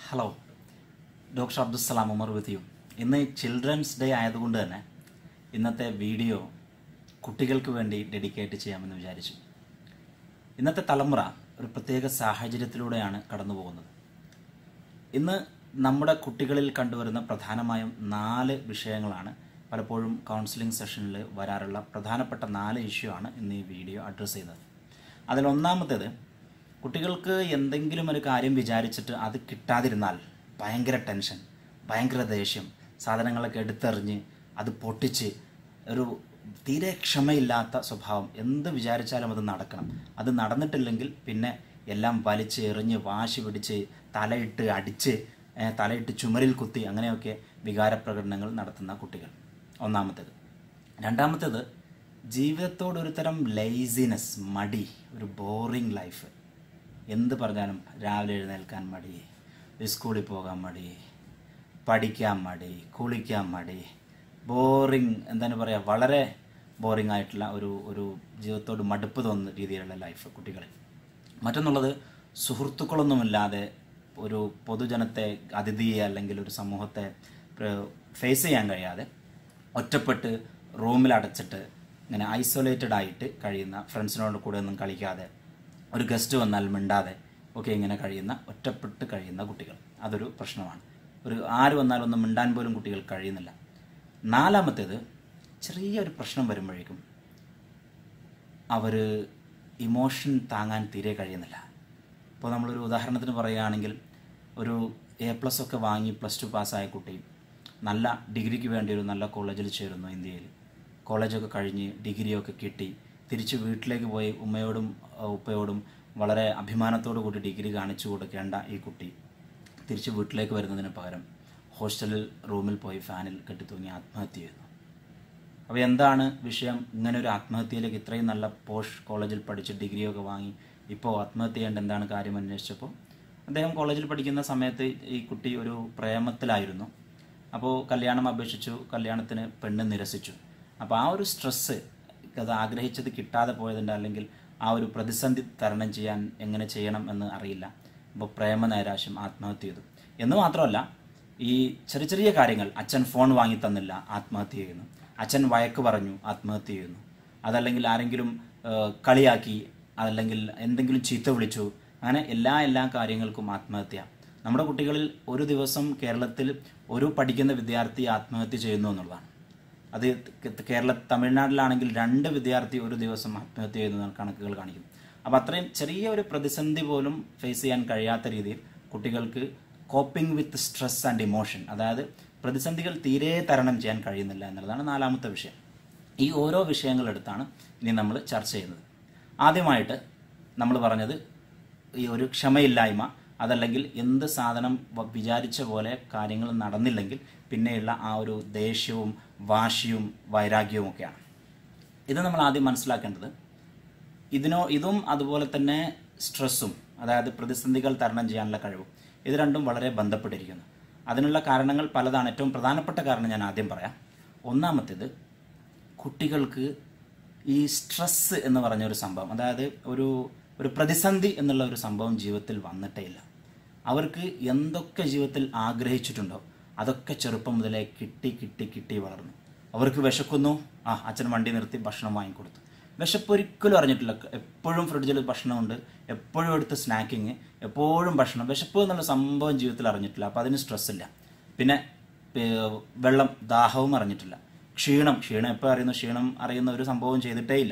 hello doctor Abdussalam Umar with you ഇന്ന് children's day ആയതുകൊണ്ട് തന്നെ ഇന്നത്തെ വീഡിയോ കുട്ടികൾക്ക് വേണ്ടി ഡെഡിക്കേറ്റ് ചെയ്യാമെന്ന് വിചാരിച്ചു ഇന്നത്തെ തലമുറ ഒരു പ്രത്യേക സാഹചര്യത്തിലൂടെയാണ് കടന്നു പോകുന്നത് ഇന്ന് നമ്മുടെ കുട്ടികളിൽ കണ്ടുവരുന്ന പ്രധാനമായും നാല് വിഷയങ്ങളാണ് പലപ്പോഴും കൗൺസിലിംഗ് സെഷനിൽ വരാറുള്ള പ്രധാനപ്പെട്ട നാല് ഇഷ്യൂ ആണ് ഇന്ന് ഈ വീഡിയോ അഡ്രസ്സ് ചെയ്തത് അതിലൊന്നാമത്തേത് കുട്ടികൾക്ക് എന്തെങ്കിലും ഒരു കാര്യം വിചാരിച്ചിട്ട് അത് കിട്ടാതിരുന്നാൽ ഭയങ്കര ടെൻഷൻ ഭയങ്കര ദേഷ്യം സാധനങ്ങളൊക്കെ എടുത്തെറിഞ്ഞ് അത് പൊട്ടിച്ച് ഒരു തീരെ ക്ഷമയില്ലാത്ത സ്വഭാവം എന്ത് വിചാരിച്ചാലും അത് നടക്കണം അത് നടന്നിട്ടില്ലെങ്കിൽ പിന്നെ എല്ലാം വലിച്ച് എറിഞ്ഞ് വാശി പിടിച്ച് തലയിട്ട് അടിച്ച് ഏ, തലയിട്ട് ചുമരിൽ കുത്തി അങ്ങനെയൊക്കെ വികാരപ്രകടനങ്ങൾ നടത്തുന്ന കുട്ടികൾ ഒന്നാമത്തേത് രണ്ടാമത്തേത് ജീവിതത്തോട് ഒരു തരം ലൈസിനെസ് മടി ഒരു ബോറിംഗ് ലൈഫ് എന്ത് പറഞ്ഞാലും രാവിലെ എഴുന്നേൽക്കാൻ മടി സ്കൂളിൽ പോകാൻ മടി പഠിക്കാൻ മടി കുളിക്കാൻ മടി ബോറിങ് എന്താണ് പറയുക വളരെ ബോറിംഗ് ആയിട്ടുള്ള ഒരു ഒരു ജീവിതത്തോട് മടുപ്പ് തോന്നുന്ന രീതിയിലുള്ള ലൈഫ് കുട്ടികളിൽ മറ്റൊന്നുള്ളത് സുഹൃത്തുക്കളൊന്നുമില്ലാതെ ഒരു പൊതുജനത്തെ അതിഥിയെ അല്ലെങ്കിൽ ഒരു സമൂഹത്തെ ഫേസ് ചെയ്യാൻ കഴിയാതെ ഒറ്റപ്പെട്ട് റൂമിൽ അടച്ചിട്ട് ഇങ്ങനെ ഐസൊലേറ്റഡ് ആയിട്ട് കഴിയുന്ന ഫ്രണ്ട്സിനോട് കൂടെ ഒന്നും കളിക്കാതെ ഒരു ഗസ്റ്റ് വന്നാൽ മിണ്ടാതെ ഒക്കെ ഇങ്ങനെ കഴിയുന്ന ഒറ്റപ്പെട്ട് കഴിയുന്ന കുട്ടികൾ അതൊരു പ്രശ്നമാണ് ഒരു ആര് വന്നാലും ഒന്നും മിണ്ടാൻ പോലും കുട്ടികൾ കഴിയുന്നില്ല നാലാമത്തേത് ചെറിയൊരു പ്രശ്നം വരുമ്പോഴേക്കും അവർ ഇമോഷൻ താങ്ങാൻ തീരെ കഴിയുന്നില്ല ഇപ്പോൾ നമ്മളൊരു ഉദാഹരണത്തിന് പറയുകയാണെങ്കിൽ ഒരു എ പ്ലസ് ഒക്കെ വാങ്ങി പ്ലസ് ടു പാസ്സായ കുട്ടി നല്ല ഡിഗ്രിക്ക് വേണ്ടി ഒരു നല്ല കോളേജിൽ ചേരുന്നു ഇന്ത്യയിൽ കോളേജൊക്കെ കഴിഞ്ഞ് ഡിഗ്രിയൊക്കെ കിട്ടി തിരിച്ച് വീട്ടിലേക്ക് പോയി ഉമ്മയോടും അഹ് ഉപ്പയോടും വളരെ അഭിമാനത്തോടു കൂടി ഡിഗ്രി കാണിച്ചു കൊടുക്കേണ്ട ഈ കുട്ടി തിരിച്ച് വീട്ടിലേക്ക് വരുന്നതിന് പകരം ഹോസ്റ്റലിൽ റൂമിൽ പോയി ഫാനിൽ കെട്ടിത്തൂങ്ങി ആത്മഹത്യ ചെയ്യുന്നു അപ്പോൾ എന്താണ് വിഷയം ഇങ്ങനെ ഒരു ആത്മഹത്യയിലേക്ക് ഇത്രയും നല്ല പോഷ് കോളേജിൽ പഠിച്ച് ഡിഗ്രിയൊക്കെ വാങ്ങി ഇപ്പോൾ ആത്മഹത്യ ചെയ്യേണ്ട എന്താണ് കാര്യം അന്വേഷിച്ചപ്പോൾ അദ്ദേഹം കോളേജിൽ പഠിക്കുന്ന സമയത്ത് ഈ കുട്ടി ഒരു പ്രേമത്തിലായിരുന്നു അപ്പോൾ കല്യാണം അപേക്ഷിച്ചു കല്യാണത്തിന് പെണ്ണ് നിരസിച്ചു അപ്പോൾ ആ ഒരു സ്ട്രെസ്സ് അത് ആഗ്രഹിച്ചത് കിട്ടാതെ പോയതിൻ്റെ അല്ലെങ്കിൽ ആ ഒരു പ്രതിസന്ധി തരണം ചെയ്യാൻ എങ്ങനെ ചെയ്യണം എന്ന് അറിയില്ല അപ്പോൾ പ്രേമ നൈരാശ്യം ആത്മഹത്യ ചെയ്തു എന്ന് മാത്രമല്ല ഈ ചെറിയ ചെറിയ കാര്യങ്ങൾ അച്ഛൻ ഫോൺ വാങ്ങി തന്നില്ല ആത്മഹത്യ ചെയ്യുന്നു അച്ഛൻ വഴക്ക് പറഞ്ഞു ആത്മഹത്യ ചെയ്യുന്നു അതല്ലെങ്കിൽ ആരെങ്കിലും ആ, കളിയാക്കി അതല്ലെങ്കിൽ എന്തെങ്കിലും ചീത്ത വിളിച്ചു അങ്ങനെ എല്ലാ എല്ലാ കാര്യങ്ങൾക്കും ആത്മഹത്യ നമ്മുടെ കുട്ടികളിൽ ഒരു ദിവസം കേരളത്തിൽ ഒരു പഠിക്കുന്ന വിദ്യാർത്ഥി ആത്മഹത്യ ചെയ്യുന്നു എന്നുള്ളതാണ് അത് കേ- കേരള തമിഴ്നാട്ടിലാണെങ്കിൽ രണ്ട് വിദ്യാർത്ഥി ഒരു ദിവസം ആത്മഹത്യ ചെയ്യുന്ന കണക്കുകൾ കാണിക്കും അപ്പോൾ അത്രയും ചെറിയ ഒരു പ്രതിസന്ധി പോലും ഫേസ് ചെയ്യാൻ കഴിയാത്ത രീതിയിൽ കുട്ടികൾക്ക് coping with stress and emotion അതായത് പ്രതിസന്ധികൾ തീരെ തരണം ചെയ്യാൻ കഴിയുന്നില്ല എന്നുള്ളതാണ് നാലാമത്തെ വിഷയം ഈ ഓരോ വിഷയങ്ങളെടുത്താണ് ഇനി നമ്മൾ ചർച്ച ചെയ്യുന്നത് ആദ്യമായിട്ട് നമ്മൾ പറഞ്ഞത് ഈ ഒരു ക്ഷമയില്ലായ്മ അതല്ലെങ്കിൽ എന്ത് സാധനം വ- വിചാരിച്ച പോലെ കാര്യങ്ങൾ നടന്നില്ലെങ്കിൽ പിന്നെയുള്ള ആ ഒരു ദേഷ്യവും വാശിയും വൈരാഗ്യവും ഒക്കെയാണ് ഇത് നമ്മൾ ആദ്യം മനസ്സിലാക്കേണ്ടത് ഇതിനോ ഇതും അതുപോലെ തന്നെ സ്ട്രെസ്സും അതായത് പ്രതിസന്ധികൾ തരണം ചെയ്യാനുള്ള കഴിവും ഇത് രണ്ടും വളരെ ബന്ധപ്പെട്ടിരിക്കുന്നു അതിനുള്ള കാരണങ്ങൾ പലതാണ് ഏറ്റവും പ്രധാനപ്പെട്ട കാരണം ഞാൻ ആദ്യം പറയാം ഒന്നാമത്തേത് കുട്ടികൾക്ക് ഈ സ്ട്രെസ് എന്ന് പറഞ്ഞ ഒരു സംഭവം അതായത് ഒരു ഒരു പ്രതിസന്ധി എന്നുള്ള ഒരു സംഭവം ജീവിതത്തിൽ വന്നിട്ടേ ഇല്ല അവർക്ക് എന്തൊക്കെ ജീവിതത്തിൽ ആഗ്രഹിച്ചിട്ടുണ്ടോ അതൊക്കെ ചെറുപ്പം മുതലേ കിട്ടി കിട്ടി കിട്ടി വളർന്നു അവർക്ക് വിശക്കുന്നു ആ അച്ഛൻ വണ്ടി നിർത്തി ഭക്ഷണം വാങ്ങിക്കൊടുത്തു വിശപ്പ് ഒരിക്കലും അറിഞ്ഞിട്ടില്ല എപ്പോഴും ഫ്രിഡ്ജിൽ ഭക്ഷണമുണ്ട് എപ്പോഴും എടുത്ത് സ്നാക്കിങ് എപ്പോഴും ഭക്ഷണം വിശപ്പ് എന്നുള്ള സംഭവം ജീവിതത്തിൽ അറിഞ്ഞിട്ടില്ല അപ്പോൾ അതിന് സ്ട്രെസ് ഇല്ല പിന്നെ ഏർ, വെള്ളം ദാഹവും അറിഞ്ഞിട്ടില്ല ക്ഷീണം ക്ഷീണം എപ്പോൾ അറിയുന്നു ക്ഷീണം അറിയുന്ന ഒരു സംഭവം ചെയ്തിട്ടേ ഇല്ല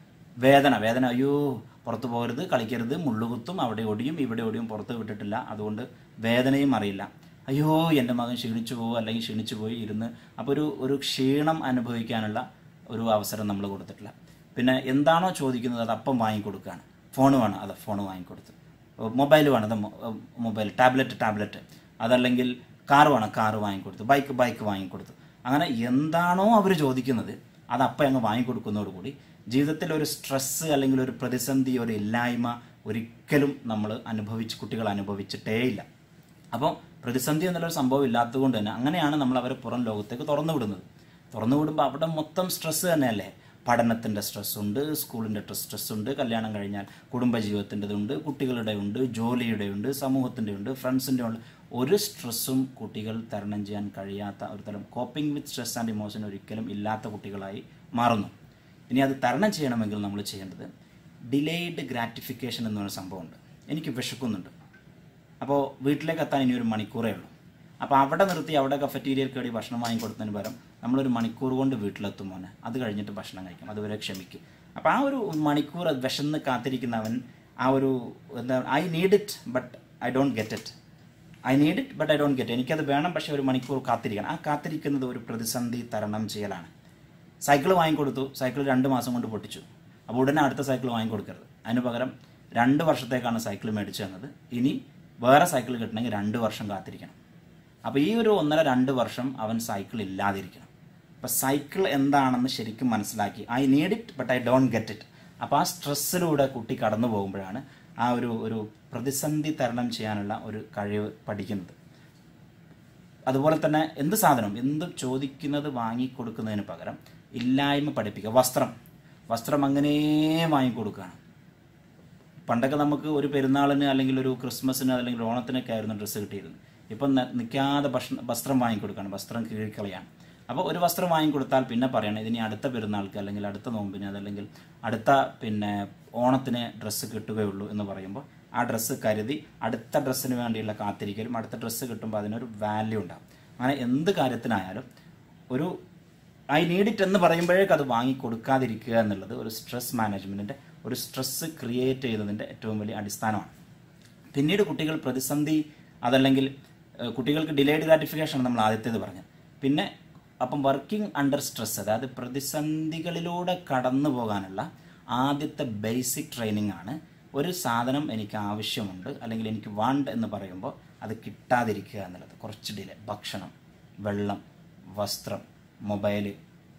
വേദന വേദന അയ്യോ പുറത്ത് പോകരുത് കളിക്കരുത് മുള്ളുകുത്തും അവിടെ ഒടിയും ഇവിടെ ഒടിയും പുറത്ത് വിട്ടിട്ടില്ല അതുകൊണ്ട് വേദനയും അറിയില്ല അയ്യോ എൻ്റെ മകൻ ക്ഷീണിച്ചു പോകും അല്ലെങ്കിൽ ക്ഷീണിച്ചു പോയി ഇരുന്ന് അപ്പോൾ ഒരു ഒരു ക്ഷീണം അനുഭവിക്കാനുള്ള ഒരു അവസരം നമ്മൾ കൊടുത്തിട്ടില്ല പിന്നെ എന്താണോ ചോദിക്കുന്നത് അത് അപ്പം വാങ്ങിക്കൊടുക്കുകയാണ് ഫോൺ വേണം അത് ഫോൺ വാങ്ങിക്കൊടുത്തു മൊബൈൽ വേണം അത് മൊബൈൽ ടാബ്ലറ്റ് ടാബ്ലറ്റ് അതല്ലെങ്കിൽ കാർ വേണം കാർ വാങ്ങിക്കൊടുത്തു ബൈക്ക് ബൈക്ക് വാങ്ങിക്കൊടുത്തു അങ്ങനെ എന്താണോ അവർ ചോദിക്കുന്നത് അത് അപ്പം അങ്ങ് വാങ്ങിക്കൊടുക്കുന്നതോടുകൂടി ജീവിതത്തിൽ ഒരു സ്ട്രെസ്സ് അല്ലെങ്കിൽ ഒരു പ്രതിസന്ധി ഒരു ഇല്ലായ്മ ഒരിക്കലും നമ്മൾ അനുഭവിച്ച് കുട്ടികൾ അനുഭവിച്ചിട്ടേ ഇല്ല അപ്പോൾ പ്രതിസന്ധി എന്നുള്ളൊരു സംഭവം ഇല്ലാത്തത് കൊണ്ട് തന്നെ അങ്ങനെയാണ് നമ്മൾ അവരെ പുറം ലോകത്തേക്ക് തുറന്നു വിടുന്നത് തുറന്നു വിടുമ്പോൾ അവിടെ മൊത്തം സ്ട്രെസ്സ് തന്നെയല്ലേ പഠനത്തിൻ്റെ സ്ട്രെസ്സുണ്ട് സ്കൂളിൻ്റെ സ്ട്രെസ്സുണ്ട് കല്യാണം കഴിഞ്ഞാൽ കുടുംബജീവിതത്തിൻ്റെതുണ്ട് കുട്ടികളുടെ ഉണ്ട് ജോലിയുടെ ഉണ്ട് സമൂഹത്തിൻ്റെ ഉണ്ട് ഫ്രണ്ട്സിൻ്റെ ഉണ്ട് ഒരു സ്ട്രെസ്സും കുട്ടികൾ തരണം ചെയ്യാൻ കഴിയാത്ത ഒരു തരം coping with stress and emotion ഒരിക്കലും ഇല്ലാത്ത കുട്ടികളായി മാറുന്നു ഇനി അത് തരണം ചെയ്യണമെങ്കിൽ നമ്മൾ ചെയ്യേണ്ടത് ഡിലേയ്ഡ് ഗ്രാറ്റിഫിക്കേഷൻ എന്നൊരു സംഭവമുണ്ട് എനിക്ക് വിശക്കുന്നുണ്ട് അപ്പോൾ വീട്ടിലേക്ക് എത്താൻ ഇനി ഒരു മണിക്കൂറേ ഉള്ളൂ അപ്പോൾ അവിടെ നിർത്തി അവിടെ കഫറ്റീരിയൽ കയറി ഭക്ഷണം വാങ്ങിക്കൊടുത്തതിന് പകരം നമ്മളൊരു മണിക്കൂർ കൊണ്ട് വീട്ടിലെത്തും മോനെ അത് കഴിഞ്ഞിട്ട് ഭക്ഷണം കഴിക്കും അതുവരെ ക്ഷമിക്കും അപ്പോൾ ആ ഒരു മണിക്കൂർ അത് വിശന്ന് കാത്തിരിക്കുന്നവൻ ആ ഒരു എന്താ I need it but I don't get it I need it but I don't get എനിക്കത് വേണം പക്ഷേ ഒരു മണിക്കൂർ കാത്തിരിക്കണം ആ കാത്തിരിക്കുന്നത് ഒരു പ്രതിസന്ധി തരണം ചെയ്യലാണ് സൈക്കിൾ വാങ്ങിക്കൊടുത്തു സൈക്കിൾ രണ്ട് മാസം കൊണ്ട് പൊട്ടിച്ചു അപ്പോൾ ഉടനെ അടുത്ത സൈക്കിൾ വാങ്ങിക്കൊടുക്കരുത് അതിന് പകരം രണ്ട് വർഷത്തേക്കാണ് സൈക്കിൾ മേടിച്ചു തന്നത് ഇനി വേറെ സൈക്കിൾ കിട്ടണമെങ്കിൽ രണ്ട് വർഷം കാത്തിരിക്കണം അപ്പോൾ ഈ ഒരു ഒന്നര രണ്ട് വർഷം അവൻ സൈക്കിൾ ഇല്ലാതിരിക്കണം അപ്പോൾ സൈക്കിൾ എന്താണെന്ന് ശരിക്കും മനസ്സിലാക്കി I need it but I don't get it അപ്പോൾ ആ സ്ട്രെസ്സിലൂടെ കുട്ടി കടന്നു പോകുമ്പോഴാണ് ആ ഒരു ഒരു പ്രതിസന്ധി തരണം ചെയ്യാനുള്ള ഒരു കഴിവ് പഠിക്കുന്നത് അതുപോലെ തന്നെ എന്ത് സാധനം എന്ത് ചോദിക്കുന്നത് വാങ്ങിക്കൊടുക്കുന്നതിന് പകരം ഇല്ലായ്മ പഠിപ്പിക്കുക വസ്ത്രം വസ്ത്രം അങ്ങനെ വാങ്ങിക്കൊടുക്കുകയാണ് പണ്ടൊക്കെ നമുക്ക് ഒരു പെരുന്നാളിന് അല്ലെങ്കിൽ ഒരു ക്രിസ്മസിന് അല്ലെങ്കിൽ ഓണത്തിനൊക്കെ ആയിരുന്നു ഡ്രസ്സ് കിട്ടിയിരുന്നത് ഇപ്പം ന- നിൽക്കാതെ ഭക്ഷണം വസ്ത്രം വാങ്ങിക്കൊടുക്കുകയാണ് വസ്ത്രം കീഴിക്കളയാണ് അപ്പോൾ ഒരു വസ്ത്രം വാങ്ങിക്കൊടുത്താൽ പിന്നെ പറയണം ഇതിനി അടുത്ത പെരുന്നാൾക്ക് അല്ലെങ്കിൽ അടുത്ത നോമ്പിന് അതല്ലെങ്കിൽ അടുത്ത പിന്നെ ഓണത്തിന് ഡ്രസ്സ് കിട്ടുകയുള്ളൂ എന്ന് പറയുമ്പോൾ ആ ഡ്രസ്സ് കരുതി അടുത്ത ഡ്രസ്സിന് വേണ്ടിയുള്ള കാത്തിരിക്കലും അടുത്ത ഡ്രസ്സ് കിട്ടുമ്പോൾ അതിനൊരു വാല്യൂ ഉണ്ടാകും അങ്ങനെ എന്ത് കാര്യത്തിനായാലും ഒരു ഐ നീഡ് ഇറ്റ് എന്ന് പറയുമ്പോഴേക്ക് അത് വാങ്ങി കൊടുക്കാതിരിക്കുക എന്നുള്ളത് ഒരു സ്ട്രെസ് മാനേജ്മെൻറ്റിൻ്റെ ഒരു സ്ട്രെസ് ക്രിയേറ്റ് ചെയ്യുന്നതിൻ്റെ ഏറ്റവും വലിയ അടിസ്ഥാനമാണ് പിന്നീട് കുട്ടികൾ പ്രതിസന്ധി അതല്ലെങ്കിൽ ഏഹ്, കുട്ടികൾക്ക് ഡിലേഡ് ഗ്രാറ്റിഫിക്കേഷൻ നമ്മൾ ആദ്യത്തേത് പറഞ്ഞത് പിന്നെ അപ്പം വർക്കിംഗ് അണ്ടർ സ്ട്രെസ് അതായത് പ്രതിസന്ധികളിലൂടെ കടന്നു പോകാനുള്ള ആദ്യത്തെ ബേസിക് ട്രെയിനിങ് ആണ് ഒരു സാധനം എനിക്ക് ആവശ്യമുണ്ട് അല്ലെങ്കിൽ എനിക്ക് വാണ്ട് എന്ന് പറയുമ്പോൾ അത് കിട്ടാതിരിക്കുക എന്നുള്ളത് കുറച്ച് ഡിലേ ഭക്ഷണം വെള്ളം വസ്ത്രം മൊബൈല്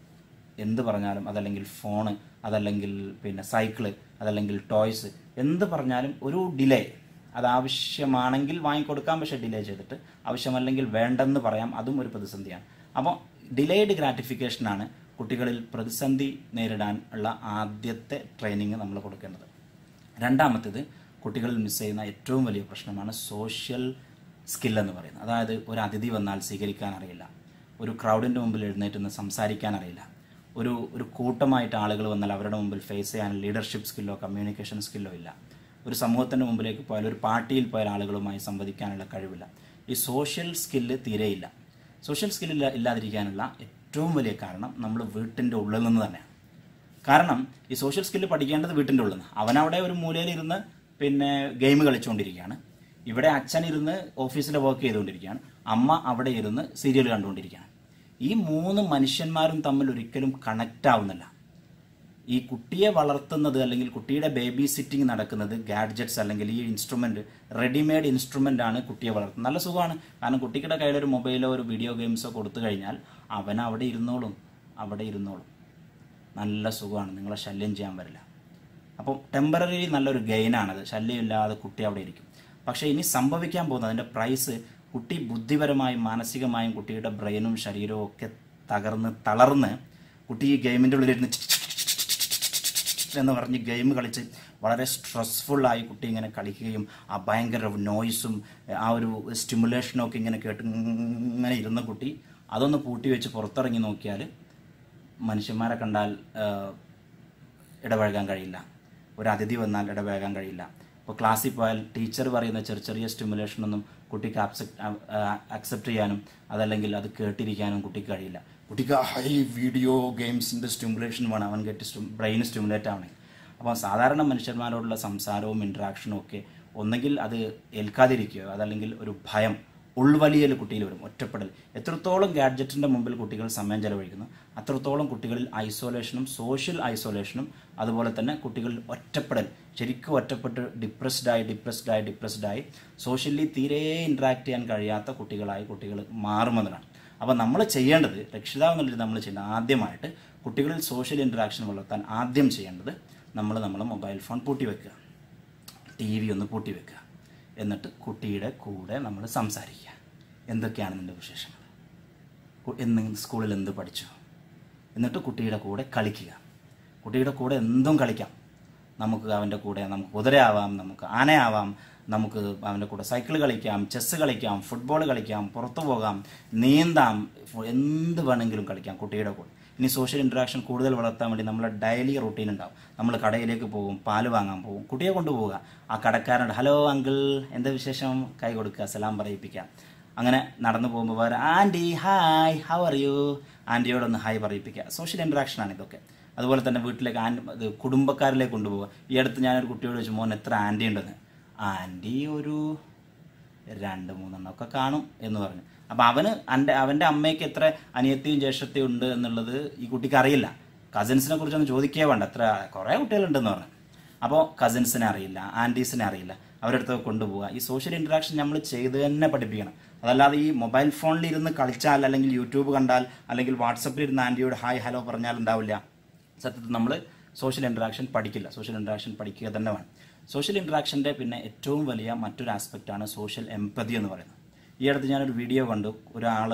എന്ത് പറഞ്ഞാലും അതല്ലെങ്കിൽ ഫോണ് അതല്ലെങ്കിൽ പിന്നെ സൈക്കിള് അതല്ലെങ്കിൽ ടോയ്സ് എന്ത് പറഞ്ഞാലും ഒരു ഡിലേ അത് ആവശ്യമാണെങ്കിൽ വാങ്ങിക്കൊടുക്കാം പക്ഷേ ഡിലേ ചെയ്തിട്ട് ആവശ്യമല്ലെങ്കിൽ വേണ്ടെന്ന് പറയാം അതും ഒരു പ്രതിസന്ധിയാണ് അപ്പോൾ ഡിലേഡ് ഗ്രാറ്റിഫിക്കേഷനാണ് കുട്ടികളിൽ പ്രതിസന്ധി നേരിടാൻ ഉള്ള ആദ്യത്തെ ട്രെയിനിങ് നമ്മൾ കൊടുക്കേണ്ടത് രണ്ടാമത്തേത് കുട്ടികളിൽ മിസ് ചെയ്യുന്ന ഏറ്റവും വലിയ പ്രശ്നമാണ് സോഷ്യൽ സ്കിൽ എന്ന് പറയുന്നത് അതായത് ഒരു അതിഥി വന്നാൽ സ്വീകരിക്കാൻ അറിയില്ല ഒരു ക്രൗഡിൻ്റെ മുമ്പിൽ എഴുന്നേറ്റ് നിന്ന് സംസാരിക്കാൻ അറിയില്ല ഒരു ഒരു കൂട്ടമായിട്ട് ആളുകൾ വന്നാൽ അവരുടെ മുമ്പിൽ ഫേസ് ചെയ്യാൻ ലീഡർഷിപ്പ് സ്കില്ലോ കമ്മ്യൂണിക്കേഷൻ സ്കില്ലോ ഇല്ല ഒരു സമൂഹത്തിൻ്റെ മുമ്പിലേക്ക് പോയാൽ ഒരു പാർട്ടിയിൽ പോയാൽ ആളുകളുമായി സംവദിക്കാനുള്ള കഴിവില്ല ഈ സോഷ്യൽ സ്കില്ല് തീരെയില്ല സോഷ്യൽ സ്കിൽ ഇല്ല ഇല്ലാതിരിക്കാനുള്ള ഏറ്റവും വലിയ കാരണം നമ്മൾ വീട്ടിൻ്റെ ഉള്ളിൽ നിന്ന് തന്നെയാണ് കാരണം ഈ സോഷ്യൽ സ്കില്ല് പഠിക്കേണ്ടത് വീട്ടിൻ്റെ ഉള്ളിൽ നിന്ന് അവനവിടെ ഒരു മൂലയിലിരുന്ന് പിന്നെ ഗെയിം കളിച്ചുകൊണ്ടിരിക്കുകയാണ് ഇവിടെ അച്ഛൻ ഇരുന്ന് ഓഫീസിലെ വർക്ക് ചെയ്തുകൊണ്ടിരിക്കുകയാണ് അമ്മ അവിടെ ഇരുന്ന് സീരിയൽ കണ്ടുകൊണ്ടിരിക്കുകയാണ് ഈ മൂന്ന് മനുഷ്യന്മാരും തമ്മിൽ ഒരിക്കലും കണക്റ്റ് ആവുന്നില്ല ഈ കുട്ടിയെ വളർത്തുന്നത് അല്ലെങ്കിൽ കുട്ടിയുടെ ബേബി സിറ്റിംഗ് നടക്കുന്നത് ഗാഡ്ജറ്റ്സ് അല്ലെങ്കിൽ ഈ ഇൻസ്ട്രുമെന്റ് റെഡിമെയ്ഡ് ഇൻസ്ട്രുമെന്റ് ആണ് കുട്ടിയെ വളർത്തുന്നത് നല്ല സുഖമാണ് കാരണം കുട്ടിയുടെ കയ്യിൽ ഒരു മൊബൈലോ ഒരു വീഡിയോ ഗെയിംസോ കൊടുത്തു കഴിഞ്ഞാൽ അവൻ അവിടെ ഇരുന്നോളും അവിടെ ഇരുന്നോളും നല്ല സുഖമാണ് നിങ്ങളെ ശല്യം ചെയ്യാൻ വരില്ല അപ്പം ടെമ്പററി നല്ലൊരു ഗെയിനാണത് ശല്യമില്ലാതെ കുട്ടി അവിടെ ഇരിക്കും പക്ഷേ ഇനി സംഭവിക്കാൻ പോകുന്നത് അതിൻ്റെ പ്രൈസ് കുട്ടി ബുദ്ധിപരമായും മാനസികമായും കുട്ടിയുടെ ബ്രെയിനും ശരീരവും ഒക്കെ തകർന്ന് തളർന്ന് കുട്ടി ഈ ഗെയിമിൻ്റെ ഉള്ളിലിരുന്ന് എന്ന് പറഞ്ഞ് ഗെയിം കളിച്ച് വളരെ സ്ട്രെസ്ഫുള്ളായി കുട്ടി ഇങ്ങനെ കളിക്കുകയും ആ ഭയങ്കര നോയ്സും ആ ഒരു സ്റ്റിമുലേഷനും ഒക്കെ ഇങ്ങനെ കേട്ട് ഇങ്ങനെ ഇരുന്ന കുട്ടി അതൊന്ന് പൂട്ടി വെച്ച് പുറത്തിറങ്ങി നോക്കിയാൽ മനുഷ്യന്മാരെ കണ്ടാൽ ആ, ഇടപഴകാൻ കഴിയില്ല ഒരു അതിഥി വന്നാൽ ഇടപഴകാൻ കഴിയില്ല ഇപ്പോൾ ക്ലാസ്സിൽ പോയാൽ ടീച്ചർ പറയുന്ന ചെറിയ ചെറിയ സ്റ്റിമുലേഷൻ ഒന്നും കുട്ടിക്ക് അക്സെപ്റ്റ് ചെയ്യാനും അതല്ലെങ്കിൽ അത് കേട്ടിരിക്കാനും കുട്ടിക്ക് കഴിയില്ല കുട്ടിക്ക് ഹൈ വീഡിയോ ഗെയിംസിൻ്റെ സ്റ്റിമുലേഷൻ വേണം അവൻ കെട്ടി ബ്രെയിൻ സ്റ്റിമുലേറ്റ് ആവണേ അപ്പോൾ സാധാരണ മനുഷ്യന്മാരോടുള്ള സംസാരവും ഇൻട്രാക്ഷനും ഒക്കെ ഒന്നെങ്കിൽ അത് ഏൽക്കാതിരിക്കുകയോ അതല്ലെങ്കിൽ ഒരു ഭയം ഉൾവലിയൽ കുട്ടിയിൽ വരും ഒറ്റപ്പെടൽ എത്രത്തോളം ഗാഡ്ജറ്റിൻ്റെ മുമ്പിൽ കുട്ടികൾ സമയം ചെലവഴിക്കുന്നു അത്രത്തോളം കുട്ടികളിൽ ഐസൊലേഷനും സോഷ്യൽ ഐസൊലേഷനും അതുപോലെ തന്നെ കുട്ടികളിൽ ഒറ്റപ്പെടൽ ശരിക്കും ഒറ്റപ്പെട്ട് ഡിപ്രസ്ഡായി ഡിപ്രസ്ഡായി ഡിപ്രസ്ഡായി സോഷ്യലി തീരെ ഇൻട്രാക്ട് ചെയ്യാൻ കഴിയാത്ത കുട്ടികളായി കുട്ടികൾ മാറുമെന്നതാണ് അപ്പോൾ നമ്മൾ ചെയ്യേണ്ടത് രക്ഷിതാവ് എന്നുള്ളത് നമ്മൾ ചെയ്യേണ്ടത് ആദ്യമായിട്ട് കുട്ടികളിൽ സോഷ്യൽ ഇൻട്രാക്ഷൻ വളർത്താൻ ആദ്യം ചെയ്യേണ്ടത് നമ്മൾ നമ്മളെ മൊബൈൽ ഫോൺ പൂട്ടി വെക്കുക ടി വി ഒന്ന് പൂട്ടി വെക്കുക എന്നിട്ട് കുട്ടിയുടെ കൂടെ നമ്മൾ സംസാരിക്കുക എന്തൊക്കെയാണ് നിൻ്റെ വിശേഷങ്ങൾ കു- എന്ന് സ്കൂളിൽ എന്ത് പഠിച്ചു എന്നിട്ട് കുട്ടിയുടെ കൂടെ കളിക്കുക കുട്ടിയുടെ കൂടെ എന്തും കളിക്കാം നമുക്ക് അവൻ്റെ കൂടെ നമുക്ക് കുതിരയാവാം നമുക്ക് ആനയാവാം നമുക്ക് അവൻ്റെ കൂടെ സൈക്കിൾ കളിക്കാം ചെസ്സ് കളിക്കാം ഫുട്ബോൾ കളിക്കാം പുറത്തു പോകാം നീന്താം ഫു- എന്ത് വേണമെങ്കിലും കളിക്കാം കുട്ടിയുടെ കൂടെ ഇനി സോഷ്യൽ ഇൻട്രാക്ഷൻ കൂടുതൽ വളർത്താൻ വേണ്ടി നമ്മളെ ഡെയിലി റൂട്ടീൻ ഉണ്ടാവും നമ്മൾ കടയിലേക്ക് പോകും പാല് വാങ്ങാൻ പോകും കുട്ടിയെ കൊണ്ടുപോവുക ആ കടക്കാരനോട് ഹലോ അങ്കിൾ എന്താ വിശേഷം കൈ കൊടുക്കുക സലാം പറയിപ്പിക്കാം അങ്ങനെ നടന്നു പോകുമ്പോൾ വേറെ aunty hi how are you ആൻറ്റിയോടൊന്ന് ഹായ് പറയിപ്പിക്കുക സോഷ്യൽ ഇൻട്രാക്ഷനാണ് ഇതൊക്കെ അതുപോലെ തന്നെ വീട്ടിലേക്ക് ആൻ ഇത് കുടുംബക്കാരിലേക്ക് കൊണ്ടുപോകുക ഈ അടുത്ത് ഞാനൊരു കുട്ടിയോട് ചോദിച്ചു മോൻ എത്ര ആൻറ്റി ഉണ്ടെന്ന് ആൻറ്റി ഒരു രണ്ട് മൂന്നെണ്ണം ഒക്കെ കാണും എന്ന് പറഞ്ഞു അപ്പം അവന് എൻ്റെ അവൻ്റെ അമ്മയ്ക്ക് എത്ര അനിയത്തിയും ജ്യേഷ്ഠത്തെയും ഉണ്ട് എന്നുള്ളത് ഈ കുട്ടിക്ക് അറിയില്ല കസിൻസിനെ കുറിച്ചൊന്നും ചോദിക്കേ വേണ്ട എത്ര കുറേ കുട്ടികളുണ്ടെന്ന് പറഞ്ഞു അപ്പോൾ കസിൻസിനെ അറിയില്ല ആൻറ്റീസിനെ അറിയില്ല അവരുടെ അടുത്ത് കൊണ്ടുപോവുക ഈ സോഷ്യൽ ഇൻട്രാക്ഷൻ നമ്മൾ ചെയ്ത് തന്നെ പഠിപ്പിക്കണം അതല്ലാതെ ഈ മൊബൈൽ ഫോണിൽ ഇരുന്ന് കളിച്ചാൽ അല്ലെങ്കിൽ യൂട്യൂബ് കണ്ടാൽ അല്ലെങ്കിൽ വാട്സപ്പിൽ ഇരുന്ന് ആൻറ്റിയോട് ഹായ് ഹലോ പറഞ്ഞാൽ ഉണ്ടാവില്ല സത്യത്തിൽ നമ്മൾ സോഷ്യൽ ഇൻട്രാക്ഷൻ പഠിക്കില്ല സോഷ്യൽ ഇൻട്രാക്ഷൻ പഠിക്കുക തന്നെ വേണം സോഷ്യൽ ഇൻട്രാക്ഷൻ്റെ പിന്നെ ഏറ്റവും വലിയ മറ്റൊരു ആസ്പെക്റ്റാണ് സോഷ്യൽ എംപതി എന്ന് പറയുന്നത് ഈ അടുത്ത് ഞാനൊരു വീഡിയോ കണ്ടു ഒരാൾ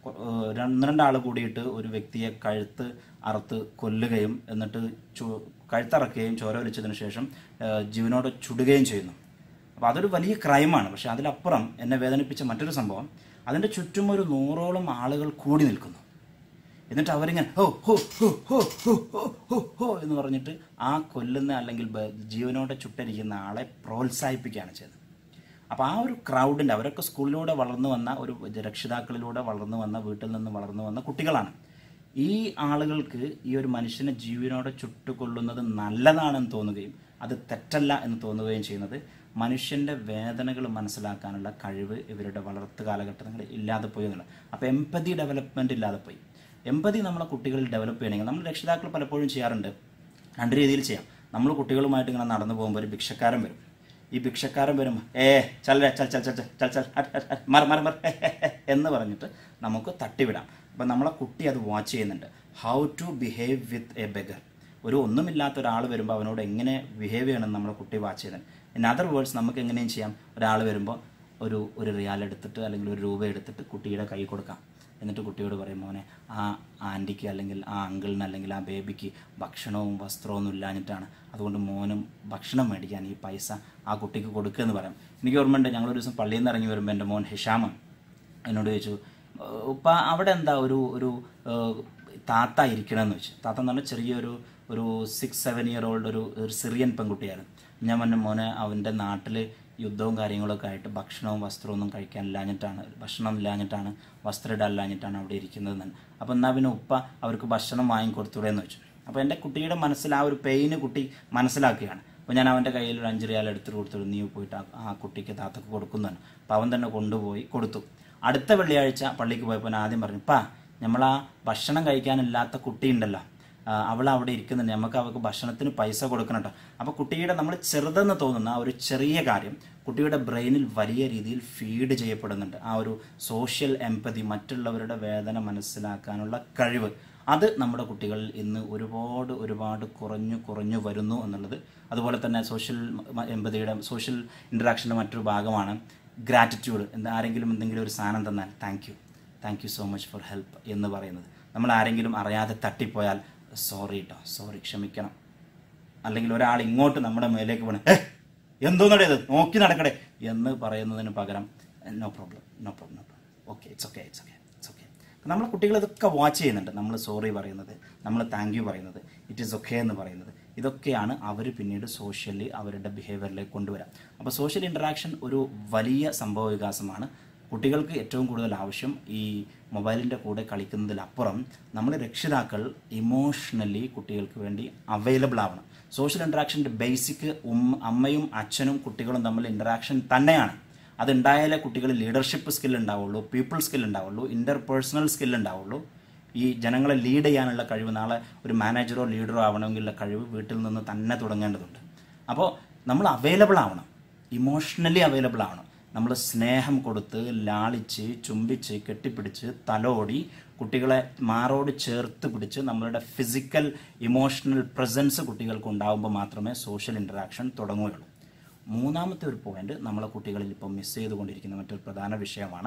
ഒന്ന് രണ്ടാൾ കൂടിയിട്ട് ഒരു വ്യക്തിയെ കഴുത്ത് അറുത്ത് കൊല്ലുകയും എന്നിട്ട് ചു കഴുത്തറക്കുകയും ചോര വലിച്ചതിന് ശേഷം ആ, ജീവനോട് ചുടുകയും ചെയ്യുന്നു അപ്പോൾ അതൊരു വലിയ ക്രൈമാണ് പക്ഷെ അതിലപ്പുറം എന്നെ വേദനിപ്പിച്ച മറ്റൊരു സംഭവം അതിൻ്റെ ചുറ്റും ഒരു നൂറോളം ആളുകൾ കൂടി നിൽക്കുന്നു എന്നിട്ട് അവരിങ്ങനെ ഹോ ഹോ ഹോ ഹോ ഹോ ഹോ ഹോ ഹോ എന്ന് പറഞ്ഞിട്ട് ആ കൊല്ലുന്ന അല്ലെങ്കിൽ ബ- ജീവനോടെ ചുട്ടരിക്കുന്ന ആളെ പ്രോത്സാഹിപ്പിക്കുകയാണ് ചെയ്തത് അപ്പോൾ ആ ഒരു ക്രൗഡിൻ്റെ അവരൊക്കെ സ്കൂളിലൂടെ വളർന്നു വന്ന ഒരു രക്ഷിതാക്കളിലൂടെ വളർന്നു വന്ന വീട്ടിൽ നിന്ന് വളർന്നു വന്ന കുട്ടികളാണ് ഈ ആളുകൾക്ക് ഈ ഒരു മനുഷ്യനെ ജീവനോടെ ചുട്ടുകൊള്ളുന്നത് നല്ലതാണെന്ന് തോന്നുകയും അത് തെറ്റല്ല എന്ന് തോന്നുകയും ചെയ്യുന്നത് മനുഷ്യൻ്റെ വേദനകൾ മനസ്സിലാക്കാനുള്ള കഴിവ് ഇവരുടെ വളർത്തു കാലഘട്ടങ്ങളിൽ ഇല്ലാതെ പോയി എന്നുള്ളത് അപ്പോൾ എമ്പതി ഡെവലപ്മെൻറ്റ് ഇല്ലാതെ പോയി എമ്പതി നമ്മളെ കുട്ടികളിൽ ഡെവലപ്പ് ചെയ്യണമെങ്കിൽ നമ്മൾ രക്ഷിതാക്കൾ പലപ്പോഴും ചെയ്യാറുണ്ട് രണ്ട് രീതിയിൽ ചെയ്യാം നമ്മൾ കുട്ടികളുമായിട്ട് ഇങ്ങനെ നടന്നു പോകുമ്പോൾ ഒരു ഭിക്ഷക്കാരൻ വരും ഈ ഭിക്ഷക്കാരൻ വരും ഏ ചൽ രേ, ചൽ ചൽ ചൽ ചൽ ചൽ ചൽ ഹട്ട്, ഹട്ട്, ഹട്ട്, മറ മറ മറ ഹെ, ഹെ, ഹെ എന്ന് പറഞ്ഞിട്ട് നമുക്ക് തട്ടിവിടാം അപ്പം നമ്മളെ കുട്ടി അത് വാച്ച് ചെയ്യുന്നുണ്ട് how to behave with a beggar ഒരു ഒന്നുമില്ലാത്ത ഒരാൾ വരുമ്പോൾ അവനോട് എങ്ങനെ ബിഹേവ് ചെയ്യണമെന്ന് നമ്മളെ കുട്ടി വാച്ച് ചെയ്യുന്നുണ്ട് ഇൻ അതർ വേർഡ്സ് നമുക്ക് എങ്ങനെയും ചെയ്യാം ഒരാൾ വരുമ്പോൾ ഒരു ഒരു റിയാൽ എടുത്തിട്ട് അല്ലെങ്കിൽ ഒരു രൂപ എടുത്തിട്ട് കുട്ടിയുടെ കൈ കൊടുക്കാം എന്നിട്ട് കുട്ടിയോട് പറയും മോനെ ആ ആൻറ്റിക്ക് അല്ലെങ്കിൽ ആ അങ്കിളിന് അല്ലെങ്കിൽ ആ ബേബിക്ക് ഭക്ഷണവും വസ്ത്രവും ഒന്നും ഇല്ലാഞ്ഞിട്ടാണ് അതുകൊണ്ട് മോനും ഭക്ഷണം മേടിക്കാൻ ഈ പൈസ ആ കുട്ടിക്ക് കൊടുക്കുക എന്ന് പറയാം എനിക്ക് ഓർമ്മയുണ്ട് ഞങ്ങളൊരു ദിവസം പള്ളിയിൽ നിന്ന് ഇറങ്ങി വരുമ്പോൾ എൻ്റെ മോൻ ഹിഷാമ എന്നോട് ചോദിച്ചു "ഏഹ് ഉപ്പ അവിടെ എന്താ ഒരു ഒരു ഏഹ്, താത്ത ഇരിക്കണമെന്ന് വെച്ചു താത്ത എന്ന് പറഞ്ഞാൽ ചെറിയൊരു ഒരു സിക്സ് സെവൻ ഇയർ ഓൾഡ് ഒരു ഒരു സിറിയൻ പെൺകുട്ടിയായിരുന്നു ഞാൻ പറഞ്ഞു മോനെ അവൻ്റെ നാട്ടിൽ യുദ്ധവും കാര്യങ്ങളൊക്കെ ആയിട്ട് ഭക്ഷണവും വസ്ത്രവും ഒന്നും കഴിക്കാനില്ലാഞ്ഞിട്ടാണ് ഭക്ഷണം ഇല്ലാഞ്ഞിട്ടാണ് വസ്ത്രം ഇടാനില്ലാഞ്ഞിട്ടാണ് അവിടെ ഇരിക്കുന്നത് എന്ന് അപ്പോൾ എന്നാൽ പിന്നെ ഉപ്പ അവർക്ക് ഭക്ഷണം വാങ്ങിക്കൊടുത്തൂടെ എന്ന് വെച്ചു അപ്പോൾ എൻ്റെ കുട്ടിയുടെ മനസ്സിൽ ആ ഒരു പെയിന് കുട്ടി മനസ്സിലാക്കുകയാണ് അപ്പോൾ ഞാൻ അവൻ്റെ കയ്യിൽ ഒരു അഞ്ച് റിയാൽ എടുത്തിട്ട് കൊടുത്തു നീ പോയിട്ട് ആ- ആ കുട്ടിക്ക് താത്തക്ക് കൊടുക്കുന്നതാണ് അപ്പോൾ അവൻ തന്നെ കൊണ്ടുപോയി കൊടുത്തു അടുത്ത വെള്ളിയാഴ്ച പള്ളിക്ക് പോയപ്പോൾ ഞാൻ ആദ്യം പറഞ്ഞു പാ നമ്മളാ ഭക്ഷണം കഴിക്കാനില്ലാത്ത കുട്ടിയുണ്ടല്ലോ ആ, അവൾ അവിടെ ഇരിക്കുന്നുണ്ട് നമുക്ക് അവൾക്ക് ഭക്ഷണത്തിന് പൈസ കൊടുക്കണം കേട്ടോ അപ്പോൾ കുട്ടിയുടെ നമ്മൾ ചെറുതെന്ന് തോന്നുന്ന ആ ഒരു ചെറിയ കാര്യം കുട്ടിയുടെ ബ്രെയിനിൽ വലിയ രീതിയിൽ ഫീഡ് ചെയ്യപ്പെടുന്നുണ്ട് ആ ഒരു സോഷ്യൽ എംപതി മറ്റുള്ളവരുടെ വേദന മനസ്സിലാക്കാനുള്ള കഴിവ് അത് നമ്മുടെ കുട്ടികളിൽ ഇന്ന് ഒരുപാട് ഒരുപാട് കുറഞ്ഞു കുറഞ്ഞു വരുന്നു എന്നുള്ളത് അതുപോലെ തന്നെ സോഷ്യൽ എമ്പതിയുടെ സോഷ്യൽ ഇൻട്രാക്ഷൻ്റെ മറ്റൊരു ഭാഗമാണ് ഗ്രാറ്റിറ്റ്യൂഡ് എന്താ ആരെങ്കിലും എന്തെങ്കിലും ഒരു സാധനം തന്നാൽ thank you thank you so much for help എന്ന് പറയുന്നത് നമ്മൾ ആരെങ്കിലും അറിയാതെ തട്ടിപ്പോയാൽ സോറി കേട്ടോ സോറി ക്ഷമിക്കണം അല്ലെങ്കിൽ ഒരാൾ ഇങ്ങോട്ട് നമ്മുടെ മേലേക്ക് പോണേ ഏ എന്തോന്നടേ ഇത് നോക്കി നടക്കടേ എന്ന് പറയുന്നതിന് പകരം no problem no problem no problem okay it's okay it's okay it's okay നമ്മൾ കുട്ടികൾ ഇതൊക്കെ വാച്ച് ചെയ്യുന്നുണ്ട് നമ്മൾ സോറി പറയുന്നത് നമ്മൾ താങ്ക് യു പറയുന്നത് ഇറ്റ് ഈസ് ഓക്കെ എന്ന് പറയുന്നത് ഇതൊക്കെയാണ് അവർ പിന്നീട് സോഷ്യലി അവരുടെ ബിഹേവിയറിലേക്ക് കൊണ്ടുവരാം അപ്പോൾ സോഷ്യൽ ഇൻട്രാക്ഷൻ ഒരു വലിയ സംഭവ വികാസമാണ് കുട്ടികൾക്ക് ഏറ്റവും കൂടുതൽ ആവശ്യം ഈ മൊബൈലിൻ്റെ കൂടെ കളിക്കുന്നതിലപ്പുറം നമ്മൾ രക്ഷിതാക്കൾ ഇമോഷണലി കുട്ടികൾക്ക് വേണ്ടി അവൈലബിൾ ആവണം സോഷ്യൽ ഇൻട്രാക്ഷൻ്റെ ബേസിക് ഉം അമ്മയും അച്ഛനും കുട്ടികളും തമ്മിൽ ഇൻട്രാക്ഷൻ തന്നെയാണ് അതുണ്ടായാലേ കുട്ടികളിൽ ലീഡർഷിപ്പ് സ്കിൽ ഉണ്ടാവുള്ളൂ പീപ്പിൾ സ്കിൽ ഉണ്ടാവുള്ളൂ ഇൻ്റർ പേഴ്സണൽ സ്കിൽ ഉണ്ടാവുള്ളൂ ഈ ജനങ്ങളെ ലീഡ് ചെയ്യാനുള്ള കഴിവ് നാളെ ഒരു മാനേജറോ ലീഡറോ ആവണമെങ്കിലുള്ള കഴിവ് വീട്ടിൽ നിന്ന് തന്നെ തുടങ്ങേണ്ടതുണ്ട് അപ്പോൾ നമ്മൾ അവൈലബിൾ ആവണം ഇമോഷണലി അവൈലബിൾ ആവണം നമ്മൾ സ്നേഹം കൊടുത്ത് ലാളിച്ച് ചുംബിച്ച് കെട്ടിപ്പിടിച്ച് തലോടി കുട്ടികളെ മാറോട് ചേർത്ത് പിടിച്ച് നമ്മളുടെ ഫിസിക്കൽ ഇമോഷണൽ പ്രസൻസ് കുട്ടികൾക്ക് ഉണ്ടാകുമ്പോൾ മാത്രമേ സോഷ്യൽ ഇൻറ്ററാക്ഷൻ തുടങ്ങുകയുള്ളൂ മൂന്നാമത്തെ ഒരു പോയിന്റ് നമ്മളെ കുട്ടികളിൽ ഇപ്പം മിസ് ചെയ്തുകൊണ്ടിരിക്കുന്ന മറ്റൊരു പ്രധാന വിഷയമാണ്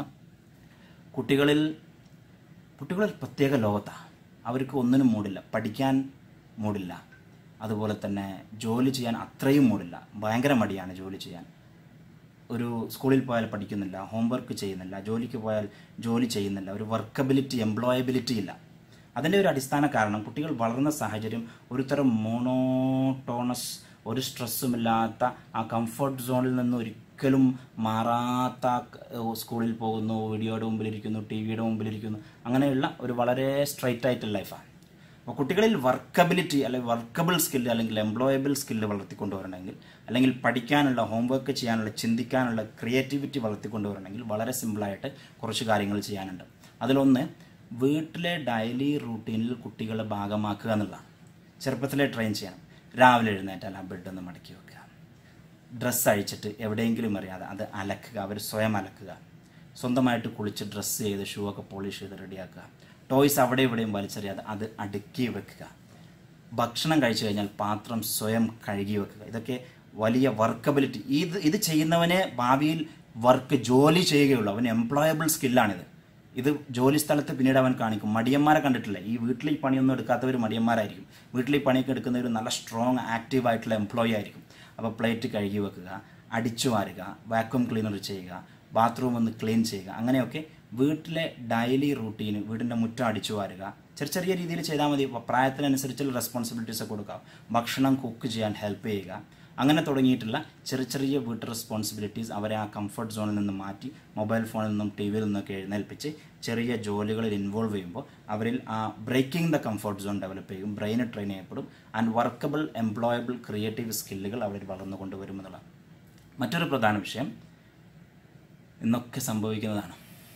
കുട്ടികളിൽ കുട്ടികളിൽ പ്രത്യേക ലോകത്താണ് അവർക്ക് ഒന്നിനും മൂടില്ല പഠിക്കാൻ മൂടില്ല അതുപോലെ തന്നെ ജോലി ചെയ്യാൻ അത്രയും മൂടില്ല ഭയങ്കര മടിയാണ് ജോലി ചെയ്യാൻ ഒരു സ്കൂളിൽ പോയാൽ പഠിക്കുന്നില്ല ഹോംവർക്ക് ചെയ്യുന്നില്ല ജോലിക്ക് പോയാൽ ജോലി ചെയ്യുന്നില്ല ഒരു വർക്കബിലിറ്റി എംപ്ലോയബിലിറ്റി ഇല്ല അതിൻ്റെ ഒരു അടിസ്ഥാന കാരണം കുട്ടികൾ വളർന്ന സാഹചര്യം ഒരു തരം മോണോട്ടോണസ് ഒരു സ്ട്രെസ്സുമില്ലാത്ത ആ കംഫർട്ട് സോണിൽ നിന്ന് ഒരിക്കലും മാറാത്ത ഏഹ്, സ്കൂളിൽ പോകുന്നു വീഡിയോയുടെ മുമ്പിലിരിക്കുന്നു ടി വിയുടെ മുമ്പിലിരിക്കുന്നു അങ്ങനെയുള്ള ഒരു വളരെ സ്ട്രൈറ്റ് ആയിട്ടുള്ള ലൈഫാണ് അപ്പോൾ കുട്ടികളിൽ വർക്കബിലിറ്റി അല്ലെങ്കിൽ വർക്കബിൾ സ്കില്ല് അല്ലെങ്കിൽ എംപ്ലോയബിൾ സ്കില്ല് വളർത്തിക്കൊണ്ടുവരണമെങ്കിൽ അല്ലെങ്കിൽ പഠിക്കാനുള്ള ഹോംവർക്ക് ചെയ്യാനുള്ള ചിന്തിക്കാനുള്ള ക്രിയേറ്റിവിറ്റി വളർത്തിക്കൊണ്ടുവരണമെങ്കിൽ വളരെ സിമ്പിളായിട്ട് കുറച്ച് കാര്യങ്ങൾ ചെയ്യാനുണ്ട് അതിലൊന്ന് വീട്ടിലെ ഡെയിലി റൂട്ടീനിൽ കുട്ടികളെ ഭാഗമാക്കുക എന്നുള്ളതാണ് ചെറുപ്പത്തിലെ ട്രെയിൻ ചെയ്യണം രാവിലെ എഴുന്നേറ്റാൽ ആ ബെഡ് ഒന്ന് മടക്കി വെക്കുക ഡ്രസ്സ് അഴിച്ചിട്ട് എവിടെയെങ്കിലും അറിയാതെ അത് അലക്കുക അവർ സ്വയം അലക്കുക സ്വന്തമായിട്ട് കുളിച്ച് ഡ്രസ്സ് ചെയ്ത് ഷൂ ഒക്കെ പോളിഷ് ചെയ്ത് റെഡിയാക്കുക ടോയ്സ് അവിടെ ഇവിടെയും വലിച്ചെറിയാതെ അത് അടുക്കി വെക്കുക ഭക്ഷണം കഴിച്ചു കഴിഞ്ഞാൽ പാത്രം സ്വയം കഴുകി വെക്കുക ഇതൊക്കെ വലിയ വർക്കബിലിറ്റി ഇത് ഇത് ചെയ്യുന്നവനെ ഭാവിയിൽ വർക്ക് ജോലി ചെയ്യുകയുള്ളൂ അവന് എംപ്ലോയബിൾ സ്കില്ലാണിത് ഇത് ജോലി സ്ഥലത്ത് പിന്നീട് അവൻ കാണിക്കും മടിയന്മാരെ കണ്ടിട്ടില്ല ഈ വീട്ടിൽ ഈ പണിയൊന്നും എടുക്കാത്തവർ മടിയന്മാരായിരിക്കും വീട്ടിൽ ഈ പണിയൊക്കെ എടുക്കുന്നവർ നല്ല സ്ട്രോങ് ആക്റ്റീവ് ആയിട്ടുള്ള എംപ്ലോയി ആയിരിക്കും അപ്പോൾ പ്ലേറ്റ് കഴുകി വെക്കുക അടിച്ചു വാരുക വാക്വം ക്ലീനർ ചെയ്യുക ബാത്റൂം ഒന്ന് ക്ലീൻ ചെയ്യുക അങ്ങനെയൊക്കെ വീട്ടിലെ ഡെയിലി റൂട്ടീന് വീടിൻ്റെ മുറ്റം അടിച്ചു വാരുക ചെറിയ ചെറിയ രീതിയിൽ ചെയ്താൽ മതി ഇപ്പോൾ പ്രായത്തിനനുസരിച്ചുള്ള റെസ്പോൺസിബിലിറ്റീസ് ഒക്കെ കൊടുക്കാം ഭക്ഷണം കുക്ക് ചെയ്യാൻ ഹെൽപ്പ് ചെയ്യുക അങ്ങനെ തുടങ്ങിയിട്ടുള്ള ചെറിയ ചെറിയ വീട്ടു റെസ്പോൺസിബിലിറ്റീസ് അവരെ ആ കംഫർട്ട് സോണിൽ നിന്ന് മാറ്റി മൊബൈൽ ഫോണിൽ നിന്നും ടി വിയിൽ നിന്നൊക്കെ എഴുന്നേൽപ്പിച്ച് ചെറിയ ജോലികളിൽ ഇൻവോൾവ് ചെയ്യുമ്പോൾ അവരിൽ ആ breaking the comfort zone develop ചെയ്യും ബ്രെയിന് ട്രെയിൻ ചെയ്യപ്പെടും ആൻഡ് വർക്കബിൾ എംപ്ലോയബിൾ ക്രിയേറ്റീവ് സ്കില്ലുകൾ അവരിൽ വളർന്നു കൊണ്ടുവരും എന്നുള്ളതാണ് മറ്റൊരു പ്രധാന വിഷയം ഇന്നൊക്കെ സംഭവിക്കുന്നതാണ്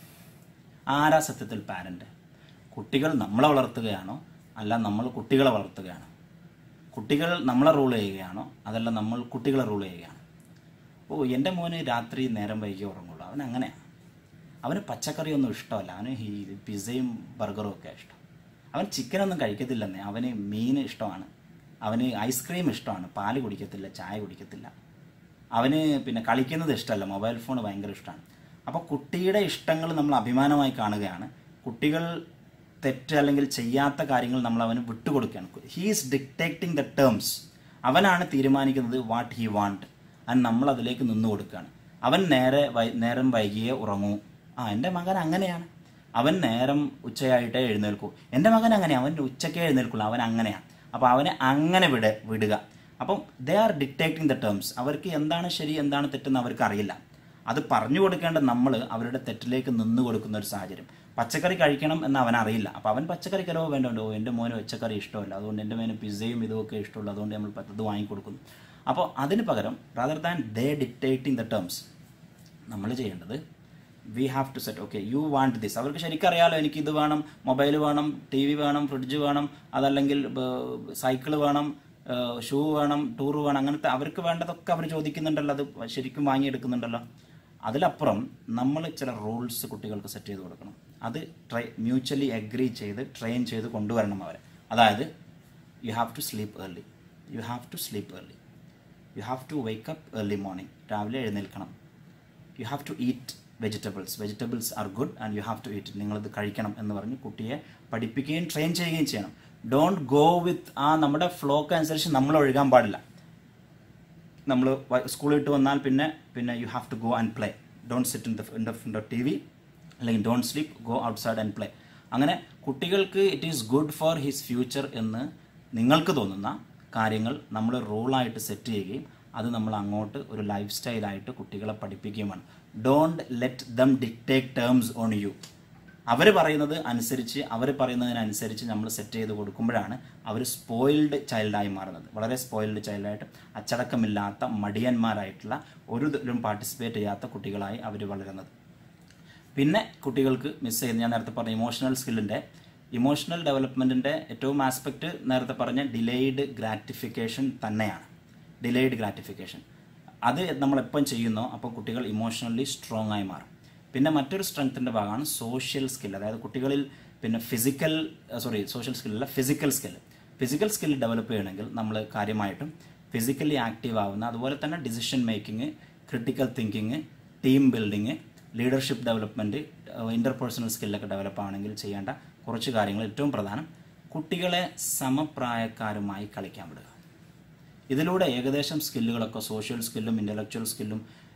ആരാ സത്യത്തിൽ പാരൻ്റ് കുട്ടികൾ നമ്മളെ വളർത്തുകയാണോ അല്ല നമ്മൾ കുട്ടികളെ വളർത്തുകയാണോ കുട്ടികൾ നമ്മളെ റൂൾ ചെയ്യുകയാണോ അതല്ല നമ്മൾ കുട്ടികളെ റൂൾ ചെയ്യുകയാണോ ഓ എൻ്റെ മോന് രാത്രി നേരം വൈകി ഉറങ്ങുള്ളൂ അവൻ അങ്ങനെയാണ് അവന് പച്ചക്കറിയൊന്നും ഇഷ്ടമല്ല അവന് ഈ പിസയും ബർഗറും ഒക്കെ ഇഷ്ടം അവൻ ചിക്കനൊന്നും കഴിക്കത്തില്ലെന്നേ അവന് മീൻ ഇഷ്ടമാണ് അവന് ഐസ്ക്രീം ഇഷ്ടമാണ് പാല് കുടിക്കത്തില്ല ചായ കുടിക്കത്തില്ല അവന് പിന്നെ കളിക്കുന്നത് ഇഷ്ടമല്ല മൊബൈൽ ഫോൺ ഭയങ്കര ഇഷ്ടമാണ് അപ്പോൾ കുട്ടിയുടെ ഇഷ്ടങ്ങൾ നമ്മൾ അഭിമാനമായി കാണുകയാണ് കുട്ടികൾ തെറ്റ് അല്ലെങ്കിൽ ചെയ്യാത്ത കാര്യങ്ങൾ നമ്മൾ അവന് വിട്ടുകൊടുക്കുകയാണ് he is dictating the terms അവനാണ് തീരുമാനിക്കുന്നത് വാട്ട് ഹി വാണ്ട് ആൻഡ് നമ്മൾ അതിലേക്ക് നിന്നു കൊടുക്കുകയാണ് അവൻ നേരെ വൈ- നേരം വൈകിയേ ഉറങ്ങൂ ആ എൻ്റെ മകൻ അങ്ങനെയാണ് അവൻ നേരം ഉച്ചയായിട്ടേ എഴുന്നേൽക്കൂ എൻ്റെ മകൻ അങ്ങനെ അവൻ ഉച്ചക്കേ എഴുന്നേൽക്കുള്ളൂ അവൻ അങ്ങനെയാണ് അപ്പോൾ അവനെ അങ്ങനെ വിട വിടുക അപ്പം they are dictating the terms അവർക്ക് എന്താണ് ശരി എന്താണ് തെറ്റെന്ന് അവർക്ക് അറിയില്ല അത് പറഞ്ഞു കൊടുക്കേണ്ട നമ്മൾ അവരുടെ തെറ്റിലേക്ക് നിന്ന് കൊടുക്കുന്ന ഒരു സാഹചര്യം പച്ചക്കറി കഴിക്കണം എന്ന് അവൻ അറിയില്ല അപ്പോൾ അവൻ പച്ചക്കറി കലവ് വേണ്ടോ എൻ്റെ മോന് പച്ചക്കറി ഇഷ്ടമല്ല അതുകൊണ്ട് എൻ്റെ മോന് പിസ്സയും ഇതുമൊക്കെ ഇഷ്ടമുള്ളൂ അതുകൊണ്ട് നമ്മൾ പറ്റത് വാങ്ങിക്കൊടുക്കുന്നു അപ്പോൾ അതിന് പകരം rather than they dictating the terms നമ്മൾ ചെയ്യേണ്ടത് we have to set okay you want this അവർക്ക് ശരിക്കും അറിയാലോ എനിക്ക് ഇത് വേണം മൊബൈൽ വേണം ടി വി വേണം ഫ്രിഡ്ജ് വേണം അതല്ലെങ്കിൽ സൈക്കിൾ വേണം ഷൂ വേണം ടൂർ വേണം അങ്ങനത്തെ അവർക്ക് വേണ്ടതൊക്കെ അവർ ചോദിക്കുന്നുണ്ടല്ലോ അത് ശരിക്കും വാങ്ങിയെടുക്കുന്നുണ്ടല്ലോ അതിലപ്പുറം നമ്മൾ ചില റൂൾസ് കുട്ടികൾക്ക് സെറ്റ് ചെയ്ത് കൊടുക്കണം അത് ട്രൈ മ്യൂച്വലി അഗ്രി ചെയ്ത് ട്രെയിൻ ചെയ്ത് കൊണ്ടുവരണം അവരെ അതായത് you have to sleep early you have to sleep early you have to wake up early morning രാവിലെ എഴുന്നേൽക്കണം you have to eat vegetables vegetables are good and you have to eat നിങ്ങളിത് കഴിക്കണം എന്ന് പറഞ്ഞ് കുട്ടിയെ പഠിപ്പിക്കുകയും ട്രെയിൻ ചെയ്യുകയും ചെയ്യണം ഡോണ്ട് ഗോ വിത്ത് ആ നമ്മുടെ ഫ്ലോക്ക് അനുസരിച്ച് നമ്മൾ ഒഴുകാൻ പാടില്ല നമ്മൾ സ്കൂളിൽ വിട്ട് വന്നാൽ പിന്നെ പിന്നെ you have to go and play don't sit in the in the front of T V അല്ലെങ്കിൽ don't sleep go outside and play അങ്ങനെ കുട്ടികൾക്ക് it is good for his future എന്ന് നിങ്ങൾക്ക് തോന്നുന്ന കാര്യങ്ങൾ നമ്മൾ റൂളായിട്ട് സെറ്റ് ചെയ്യുകയും അത് നമ്മൾ അങ്ങോട്ട് ഒരു ലൈഫ് സ്റ്റൈലായിട്ട് കുട്ടികളെ പഠിപ്പിക്കുകയുമാണ് don't let them dictate terms on you അവർ പറയുന്നത് അനുസരിച്ച് അവർ പറയുന്നതിനനുസരിച്ച് നമ്മൾ സെറ്റ് ചെയ്ത് കൊടുക്കുമ്പോഴാണ് അവർ സ്പോയിൽഡ് ചൈൽഡായി മാറുന്നത് വളരെ സ്പോയിൽഡ് ചൈൽഡായിട്ട് അച്ചടക്കമില്ലാത്ത മടിയന്മാരായിട്ടുള്ള ഒരു ഇതിലും പാർട്ടിസിപ്പേറ്റ് ചെയ്യാത്ത കുട്ടികളായി അവർ വളരുന്നത് പിന്നെ കുട്ടികൾക്ക് മിസ് ചെയ്യുന്ന ഞാൻ നേരത്തെ പറഞ്ഞ ഇമോഷണൽ സ്കില്ലിൻ്റെ ഇമോഷണൽ ഡെവലപ്മെൻറ്റിൻ്റെ ഏറ്റവും ആസ്പെക്റ്റ് നേരത്തെ പറഞ്ഞ ഡിലേയ്ഡ് ഗ്രാറ്റിഫിക്കേഷൻ തന്നെയാണ് ഡിലേയ്ഡ് ഗ്രാറ്റിഫിക്കേഷൻ അത് നമ്മളെപ്പം ചെയ്യുന്നോ അപ്പോൾ കുട്ടികൾ ഇമോഷണലി സ്ട്രോങ് ആയി മാറും പിന്നെ മറ്റൊരു സ്ട്രെങ്ത്തിൻ്റെ ഭാഗമാണ് സോഷ്യൽ സ്കിൽ അതായത് കുട്ടികളിൽ പിന്നെ ഫിസിക്കൽ സോറി സോഷ്യൽ സ്കില്ലല്ല physical skill physical skill develop ചെയ്യണമെങ്കിൽ നമ്മൾ കാര്യമായിട്ടും ഫിസിക്കലി ആക്റ്റീവ് ആവുന്ന അതുപോലെ തന്നെ decision making critical thinking team building leadership development interpersonal സ്കില്ലൊക്കെ ഡെവലപ്പ് ആണെങ്കിൽ ചെയ്യേണ്ട കുറച്ച് കാര്യങ്ങൾ ഏറ്റവും പ്രധാനം കുട്ടികളെ സമപ്രായക്കാരുമായി കളിക്കാൻ വിടുക ഇതിലൂടെ ഏകദേശം സ്കില്ലുകളൊക്കെ സോഷ്യൽ സ്കില്ലും ഇൻ്റലക്ച്വൽ സ്കില്ലും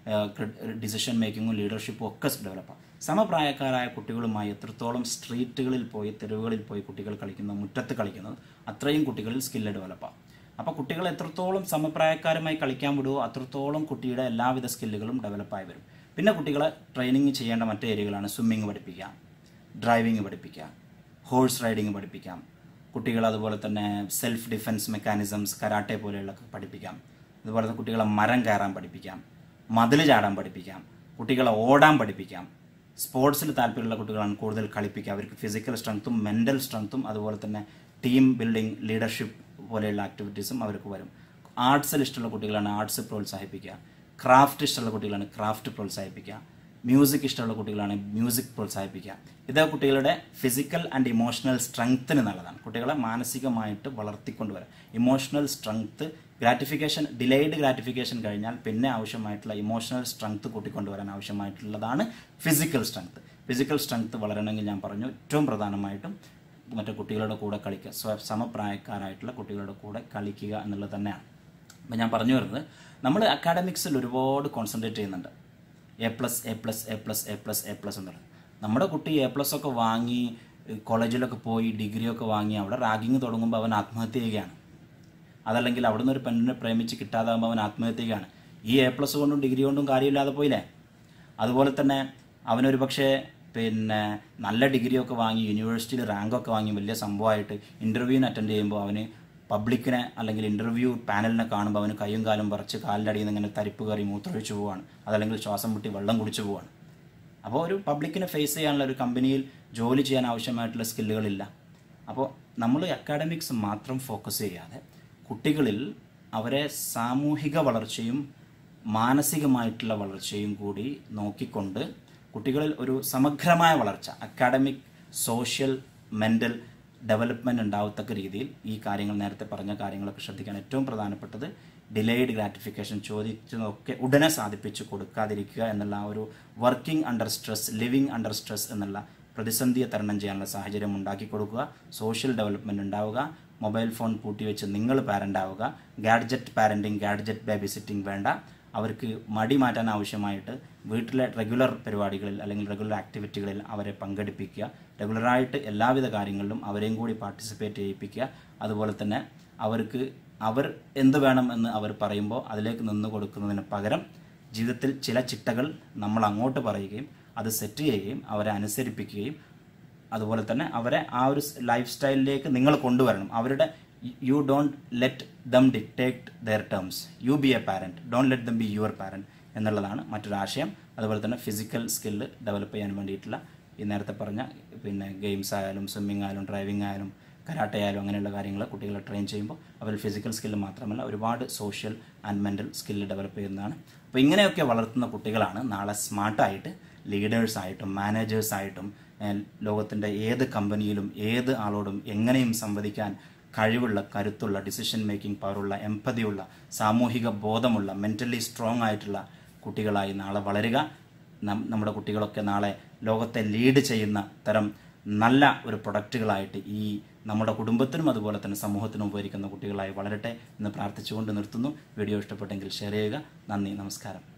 ഡിസിഷൻ മേക്കിങ്ങും ലീഡർഷിപ്പും ഒക്കെ ഡെവലപ്പാണ് സമപ്രായക്കാരായ കുട്ടികളുമായി എത്രത്തോളം സ്ട്രീറ്റുകളിൽ പോയി തെരുവുകളിൽ പോയി കുട്ടികൾ കളിക്കുന്നത് മുറ്റത്ത് കളിക്കുന്നത് അത്രയും കുട്ടികളിൽ സ്കില്ല് ഡെവലപ്പാണ് അപ്പോൾ കുട്ടികൾ എത്രത്തോളം സമപ്രായക്കാരുമായി കളിക്കാൻ വിടുവോ അത്രത്തോളം കുട്ടിയുടെ എല്ലാവിധ സ്കില്ലുകളും ഡെവലപ്പായി വരും പിന്നെ കുട്ടികളെ ട്രെയിനിങ് ചെയ്യേണ്ട മറ്റു ഏരിയകളാണ് സ്വിമ്മിങ് പഠിപ്പിക്കുക ഡ്രൈവിംഗ് പഠിപ്പിക്കുക ഹോഴ്സ് റൈഡിങ് പഠിപ്പിക്കാം കുട്ടികൾ അതുപോലെ തന്നെ സെൽഫ് ഡിഫെൻസ് മെക്കാനിസംസ് കരാട്ടെ പോലെയുള്ള പഠിപ്പിക്കാം അതുപോലെ തന്നെ കുട്ടികളെ മരം കയറാൻ പഠിപ്പിക്കാം മതിൽ ചാടാൻ പഠിപ്പിക്കാം കുട്ടികളെ ഓടാൻ പഠിപ്പിക്കാം സ്പോർട്സിൽ താല്പര്യമുള്ള കുട്ടികളാണ് കൂടുതൽ കളിപ്പിക്കുക അവർക്ക് ഫിസിക്കൽ സ്ട്രെങ്ത്തും മെൻ്റൽ സ്ട്രെങ്ത്തും അതുപോലെ തന്നെ ടീം ബിൽഡിംഗ് ലീഡർഷിപ്പ് പോലെയുള്ള ആക്ടിവിറ്റീസും അവർക്ക് വരും ആർട്സിൽ ഇഷ്ടമുള്ള കുട്ടികളാണ് ആർട്സ് പ്രോത്സാഹിപ്പിക്കുക ക്രാഫ്റ്റ് ഇഷ്ടമുള്ള കുട്ടികളാണ് ക്രാഫ്റ്റ് പ്രോത്സാഹിപ്പിക്കുക മ്യൂസിക് ഇഷ്ടമുള്ള കുട്ടികളാണ് മ്യൂസിക് പ്രോത്സാഹിപ്പിക്കുക ഇത് കുട്ടികളുടെ ഫിസിക്കൽ ആൻഡ് ഇമോഷണൽ സ്ട്രെങ്ത്തിന് നല്ലതാണ് കുട്ടികളെ മാനസികമായിട്ട് വളർത്തിക്കൊണ്ടുവരാം emotional strength gratification delayed gratification കഴിഞ്ഞാൽ പിന്നെ ആവശ്യമായിട്ടുള്ള ഇമോഷണൽ സ്ട്രെങ്ത്ത് കൂട്ടിക്കൊണ്ടുവരാൻ ആവശ്യമായിട്ടുള്ളതാണ് ഫിസിക്കൽ സ്ട്രെങ്ത്ത് ഫിസിക്കൽ സ്ട്രെങ്ത്ത് വളരണമെങ്കിൽ ഞാൻ പറഞ്ഞു ഏറ്റവും പ്രധാനമായിട്ടും മറ്റു കുട്ടികളുടെ കൂടെ കളിക്കുക സ്വ സമപ്രായക്കാരായിട്ടുള്ള കുട്ടികളുടെ കൂടെ കളിക്കുക എന്നുള്ളത് തന്നെയാണ് അപ്പം ഞാൻ പറഞ്ഞു വരുന്നത് നമ്മൾ അക്കാഡമിക്സിൽ ഒരുപാട് കോൺസെൻട്രേറ്റ് ചെയ്യുന്നുണ്ട് A plus A plus A plus A plus A plus എന്നുള്ളത് നമ്മുടെ കുട്ടി എ പ്ലസ് ഒക്കെ വാങ്ങി കോളേജിലൊക്കെ പോയി ഡിഗ്രി ഒക്കെ വാങ്ങി അവിടെ റാഗിങ് തുടങ്ങുമ്പോൾ അവൻ ആത്മഹത്യ ചെയ്യുകയാണ് അതല്ലെങ്കിൽ അവിടുന്ന് ഒരു പെണ്ണിനെ പ്രേമിച്ച് കിട്ടാതാകുമ്പോൾ അവൻ ആത്മഹത്യ ചെയ്യുകയാണ് ഈ എ പ്ലസ് കൊണ്ടും ഡിഗ്രി കൊണ്ടും കാര്യമില്ലാതെ പോയില്ലേ അതുപോലെ തന്നെ അവനൊരു പക്ഷേ പിന്നെ നല്ല ഡിഗ്രിയൊക്കെ വാങ്ങി യൂണിവേഴ്സിറ്റിയിൽ റാങ്കൊക്കെ വാങ്ങി വലിയ സംഭവമായിട്ട് ഇൻ്റർവ്യൂവിന് അറ്റൻഡ് ചെയ്യുമ്പോൾ അവന് പബ്ലിക്കിനെ അല്ലെങ്കിൽ ഇൻ്റർവ്യൂ പാനലിനെ കാണുമ്പോൾ അവന് കൈയും കാലും പറിച്ച് കാലിൻ്റെ അടിയിൽ നിന്ന് ഇങ്ങനെ തരിപ്പ് കയറി മൂത്രമൊഴിച്ച് പോവാണ് അതല്ലെങ്കിൽ ശ്വാസം മുട്ടി വെള്ളം കുടിച്ച് പോവാണ് അപ്പോൾ ഒരു പബ്ലിക്കിനെ ഫേസ് ചെയ്യാനുള്ള ഒരു കമ്പനിയിൽ ജോലി ചെയ്യാൻ ആവശ്യമായിട്ടുള്ള സ്കില്ലുകളില്ല അപ്പോൾ നമ്മൾ അക്കാഡമിക്സ് മാത്രം ഫോക്കസ് ചെയ്യാതെ കുട്ടികളിൽ അവരെ സാമൂഹിക വളർച്ചയും മാനസികമായിട്ടുള്ള വളർച്ചയും കൂടി നോക്കിക്കൊണ്ട് കുട്ടികളിൽ ഒരു സമഗ്രമായ വളർച്ച അക്കാഡമിക് സോഷ്യൽ മെൻ്റൽ ഡെവലപ്മെൻറ്റ് ഉണ്ടാവത്തക്ക രീതിയിൽ ഈ കാര്യങ്ങൾ നേരത്തെ പറഞ്ഞ കാര്യങ്ങളൊക്കെ ശ്രദ്ധിക്കാൻ ഏറ്റവും പ്രധാനപ്പെട്ടത് ഡിലേഡ് ഗ്രാറ്റിഫിക്കേഷൻ ചോദിച്ചതൊക്കെ ഉടനെ സാധിപ്പിച്ച് കൊടുക്കാതിരിക്കുക എന്നുള്ള ആ ഒരു working under stress living under stress എന്നുള്ള പ്രതിസന്ധിയെ തരണം ചെയ്യാനുള്ള സാഹചര്യം ഉണ്ടാക്കി കൊടുക്കുക സോഷ്യൽ ഡെവലപ്മെൻറ്റ് ഉണ്ടാവുക മൊബൈൽ ഫോൺ പൂട്ടിവെച്ച് നിങ്ങൾ പാരൻ്റ് ആവുക gadget parenting gadget babysitting വേണ്ട അവർക്ക് മടി മാറ്റാൻ ആവശ്യമായിട്ട് വീട്ടിലെ റെഗുലർ പരിപാടികളിൽ അല്ലെങ്കിൽ റെഗുലർ ആക്ടിവിറ്റികളിൽ അവരെ പങ്കെടുപ്പിക്കുക റെഗുലറായിട്ട് എല്ലാവിധ കാര്യങ്ങളിലും അവരെയും കൂടി പാർട്ടിസിപ്പേറ്റ് ചെയ്യിപ്പിക്കുക അതുപോലെ തന്നെ അവർക്ക് അവർ എന്ത് വേണം എന്ന് അവർ പറയുമ്പോൾ അതിലേക്ക് നിന്ന് കൊടുക്കുന്നതിന് പകരം ജീവിതത്തിൽ ചില ചിട്ടകൾ നമ്മൾ അങ്ങോട്ട് പറയുകയും അത് സെറ്റ് ചെയ്യുകയും അവരെ അനുസരിപ്പിക്കുകയും അതുപോലെ തന്നെ അവരെ ആ ഒരു ലൈഫ് സ്റ്റൈലിലേക്ക് നിങ്ങൾ കൊണ്ടുവരണം അവരുടെ you don't let them dictate their terms you be a parent don't let them be your parent എന്നുള്ളതാണ് മറ്റൊരു ആശയം അതുപോലെ തന്നെ ഫിസിക്കൽ സ്കില്ല് ഡെവലപ്പ് ചെയ്യാൻ വേണ്ടിയിട്ടുള്ള ഈ നേരത്തെ പറഞ്ഞ പിന്നെ ഗെയിംസ് ആയാലും സ്വിമ്മിങ് ആയാലും ഡ്രൈവിംഗ് ആയാലും കരാട്ടെ ആയാലും അങ്ങനെയുള്ള കാര്യങ്ങൾ കുട്ടികളെ ട്രെയിൻ ചെയ്യുമ്പോൾ അവർ ഫിസിക്കൽ സ്കില്ല് മാത്രമല്ല ഒരുപാട് social and mental skill develop ചെയ്യുന്നതാണ് അപ്പോൾ ഇങ്ങനെയൊക്കെ വളർത്തുന്ന കുട്ടികളാണ് നാളെ സ്മാർട്ടായിട്ട് ലീഡേഴ്സായിട്ടും മാനേജേഴ്സായിട്ടും ലോകത്തിൻ്റെ ഏത് കമ്പനിയിലും ഏത് ആളോടും എങ്ങനെയും സംവദിക്കാൻ കഴിവുള്ള കരുത്തുള്ള ഡിസിഷൻ മേക്കിംഗ് പവറുള്ള എംപതിയുള്ള സാമൂഹിക ബോധമുള്ള മെൻ്റലി സ്ട്രോങ് ആയിട്ടുള്ള കുട്ടികളായി നാളെ വളരുക നമ്മുടെ കുട്ടികളൊക്കെ നാളെ ലോകത്തെ ലീഡ് ചെയ്യുന്ന തരം നല്ല ഒരു പ്രൊഡക്റ്റുകളായിട്ട് ഈ നമ്മുടെ കുടുംബത്തിനും അതുപോലെ തന്നെ സമൂഹത്തിനും ഉപകരിക്കുന്ന കുട്ടികളായി വളരട്ടെ എന്ന് പ്രാർത്ഥിച്ചുകൊണ്ട് നിർത്തുന്നു വീഡിയോ ഇഷ്ടപ്പെട്ടെങ്കിൽ ഷെയർ ചെയ്യുക നന്ദി നമസ്കാരം